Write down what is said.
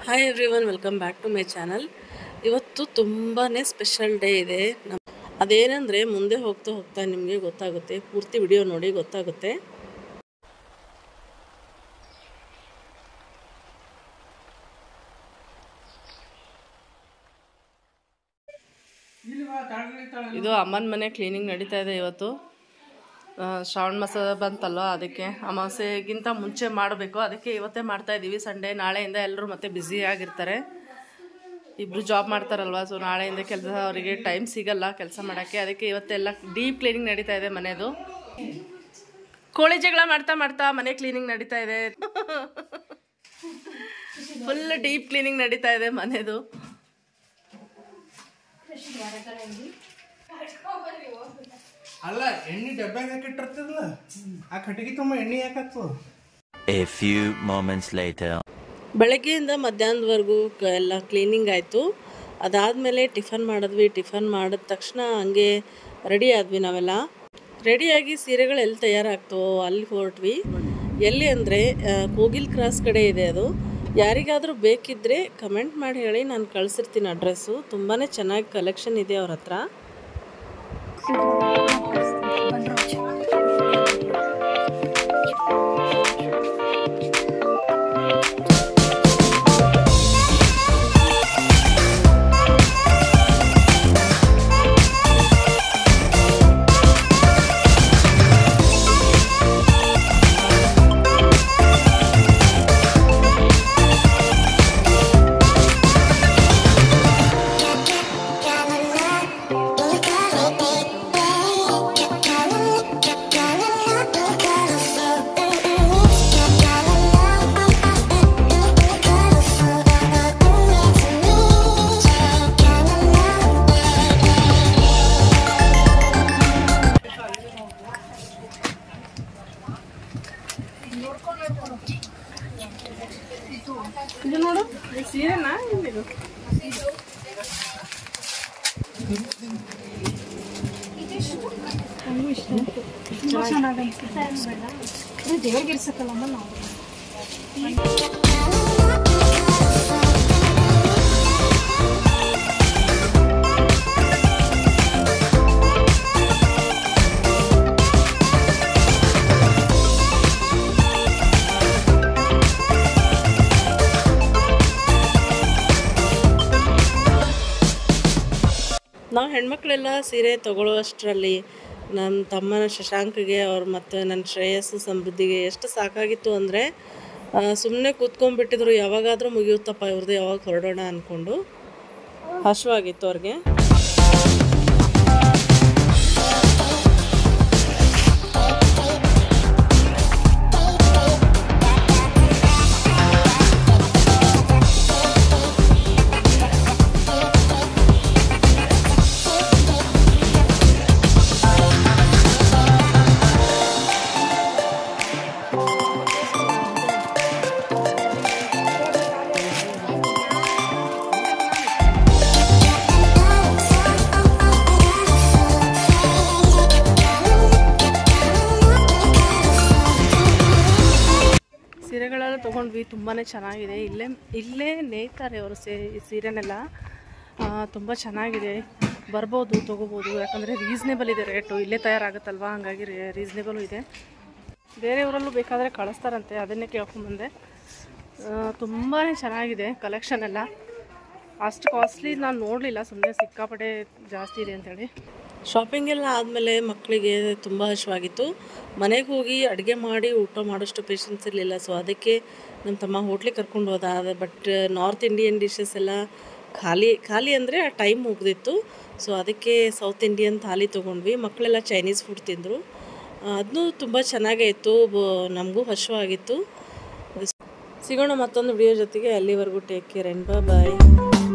Hi everyone welcome back to my channel ಇವತ್ತು ತುಂಬಾ special day ಇದೆ ನಮ್ ಅದೇನೆಂದರೆ ಮುಂದೆ ಹೋಗ್ತಾ ಹೋಗ್ತಾ ನಿಮಗೆ ಗೊತ್ತಾಗುತ್ತೆ ಪೂರ್ತಿ ವಿಡಿಯೋ ನೋಡಿ ಗೊತ್ತಾಗುತ್ತೆ ಇದು ಅಮ್ಮನ ಮನೆ ಕ್ಲೀನಿಂಗ್ ನಡೀತಾ ಇದೆ ಇವತ್ತು ಆ, ಶ್ರಾವಣ ಮಾಸ ಬಂತಲ್ವ ಅದಕ್ಕೆ ಅಮಾವಾಸ್ಯೆಗಿಂತ ಮುಂಚೆ ಮಾಡಬೇಕು ಅದಕ್ಕೆ ಇವತ್ತೇ ಮಾಡ್ತಾ ಇದ್ದೀವಿ ಸಂಡೇ ನಾಳೆಯಿಂದ ಎಲ್ಲರೂ ಮತ್ತೆ ಬ್ಯುಸಿ ಆಗಿರ್ತಾರೆ ಇಬ್ಬರು ಜಾಬ್ ಮಾಡ್ತಾರಲ್ವ ಸೊ ನಾಳೆಯಿಂದ ಕೆಲಸ ಅವರಿಗೆ ಟೈಮ್ ಸಿಗಲ್ಲ ಕೆಲಸ ಮಾಡೋಕ್ಕೆ ಅದಕ್ಕೆ ಇವತ್ತೆಲ್ಲ ಡೀಪ್ ಕ್ಲೀನಿಂಗ್ ನಡೀತಾ ಇದೆ ಮನೆದು ಕೋಳಿ ಜಗಳ ಮಾಡ್ತಾ ಮಾಡ್ತಾ ಮನೆ ಕ್ಲೀನಿಂಗ್ ನಡೀತಾ ಇದೆ ಫುಲ್ ಡೀಪ್ ಕ್ಲೀನಿಂಗ್ ನಡೀತಾ ಇದೆ ಮನೆದು ಅಲ್ಲ ಎಣ್ಣೆ ಡಬ್ಬ್ಯಾಗ ಹಾಕಿಟ್ಟಿರ್ತದಲ್ಲ ಆ ಕಟ್ಟಿಗೆ ತುಂಬ ಎಣ್ಣೆ ಯಾಕತ್ತು A few moments later. ಬೆಳಗ್ಗೆಯಿಂದ ಮಧ್ಯಾಹ್ನದವರೆಗೂ ಕ- ಎಲ್ಲ ಕ್ಲೀನಿಂಗ್ ಆಯಿತು ಅದಾದಮೇಲೆ ಟಿಫನ್ ಮಾಡಿದ್ವಿ ಟಿಫನ್ ಮಾಡಿದ ತಕ್ಷಣ ಹಂಗೆ ರೆಡಿ ಆದ್ವಿ ನಾವೆಲ್ಲ ರೆಡಿಯಾಗಿ ಸೀರೆಗಳು ಎಲ್ಲಿ ತಯಾರಾಗ್ತವೋ ಅಲ್ಲಿ ಹೊರಟ್ವಿ ಎಲ್ಲಿ ಅಂದರೆ ಕೋಗಿಲ್ ಕ್ರಾಸ್ ಕಡೆ ಇದೆ ಅದು ಯಾರಿಗಾದರೂ ಬೇಕಿದ್ದರೆ ಕಮೆಂಟ್ ಮಾಡಿ ಹೇಳಿ ನಾನು ಕಳಿಸಿರ್ತೀನಿ ಅಡ್ರೆಸ್ಸು ತುಂಬಾ ಚೆನ್ನಾಗಿ ಕಲೆಕ್ಷನ್ ಇದೆ ಅವ್ರ ಹತ್ರ ಇದು ನೋಡು ಸೀರೆನಾ ಇದು ದೇವ್ರಿಗೆ ಇರ್ಸಕ್ಕಲ್ಲಮ್ಮ ನಾವು ನಾವು ಹೆಣ್ಮಕ್ಳೆಲ್ಲ ಸೀರೆ ತಗೊಳ್ಳೋಷ್ಟರಲ್ಲಿ ನನ್ನ ತಮ್ಮನ ಶಶಾಂಕ್ಗೆ ಅವ್ರು ಮತ್ತು ನನ್ನ ಶ್ರೇಯಸ್ಸು ಸಮೃದ್ಧಿಗೆ ಎಷ್ಟು ಸಾಕಾಗಿತ್ತು ಅಂದರೆ ಸುಮ್ಮನೆ ಕೂತ್ಕೊಂಡ್ಬಿಟ್ಟಿದ್ರು ಯಾವಾಗಾದರೂ ಮುಗಿಯುತ್ತಪ್ಪ ಇವ್ರದ್ದು ಯಾವಾಗ ಹೊರಡೋಣ ಅಂದ್ಕೊಂಡು ಹಸುವಾಗಿತ್ತು ಅವ್ರಿಗೆ ಸೀರೆಗಳೆಲ್ಲ ತೊಗೊಂಡ್ವಿ ತುಂಬಾ ಚೆನ್ನಾಗಿದೆ ಇಲ್ಲೇ ಇಲ್ಲೇ ನೇಯ್ತಾರೆ ಅವರು ಸೇ ಈ ಸೀರೆನೆಲ್ಲ ತುಂಬ ಚೆನ್ನಾಗಿದೆ ಬರ್ಬೋದು ತೊಗೋಬೋದು ಯಾಕಂದರೆ ರೀಸ್ನೇಬಲ್ ಇದೆ ರೇಟು ಇಲ್ಲೇ ತಯಾರಾಗುತ್ತಲ್ವಾ ಹಾಗಾಗಿ ರೀಸ್ನೇಬಲು ಇದೆ ಬೇರೆ ಊರಲ್ಲೂ ಬೇಕಾದರೆ ಕಳಿಸ್ತಾರಂತೆ ಅದನ್ನೇ ಕೇಳ್ಕೊಂಬಂದೆ ತುಂಬಾ ಚೆನ್ನಾಗಿದೆ ಕಲೆಕ್ಷನ್ ಎಲ್ಲ ಅಷ್ಟು ಕಾಸ್ಟ್ಲಿ ನಾನು ನೋಡಲಿಲ್ಲ ಸುಮ್ಮನೆ ಸಿಕ್ಕಾಪಟ್ಟೆ ಜಾಸ್ತಿ ಇದೆ ಅಂತೇಳಿ ಶಾಪಿಂಗ್ ಎಲ್ಲ ಆದಮೇಲೆ ಮಕ್ಕಳಿಗೆ ತುಂಬ ಹಶ್ವಾಗಿತ್ತು ಮನೆಗೆ ಹೋಗಿ ಅಡುಗೆ ಮಾಡಿ ಊಟ ಮಾಡೋಷ್ಟು ಪೇಷನ್ಸ್ ಇರಲಿಲ್ಲ ಸೊ ಅದಕ್ಕೆ ನಮ್ಮ ತಮ್ಮ ಹೋಟ್ಲಿಗೆ ಕರ್ಕೊಂಡು ಹೋದ ಬಟ್ ನಾರ್ತ್ ಇಂಡಿಯನ್ ಡಿಶಸ್ ಎಲ್ಲ ಖಾಲಿ ಖಾಲಿ ಅಂದರೆ ಆ ಟೈಮ್ ಮುಗ್ದಿತ್ತು ಸೊ ಅದಕ್ಕೆ ಸೌತ್ ಇಂಡಿಯನ್ ಥಾಲಿ ತೊಗೊಂಡ್ವಿ ಮಕ್ಕಳೆಲ್ಲ ಚೈನೀಸ್ ಫುಡ್ ತಿಂದರು ಅದನ್ನೂ ತುಂಬ ಚೆನ್ನಾಗೇ ಇತ್ತು ಬ- ನಮಗೂ ಹಶ್ವಾಗಿತ್ತು ಸಿಗೋಣ ಮತ್ತೊಂದು ವಿಡಿಯೋ ಜೊತೆಗೆ ಅಲ್ಲಿವರೆಗೂ ಟೇಕ್ ಕೇರ್ ಆ್ಯಂಡ್ ಬಾಯ್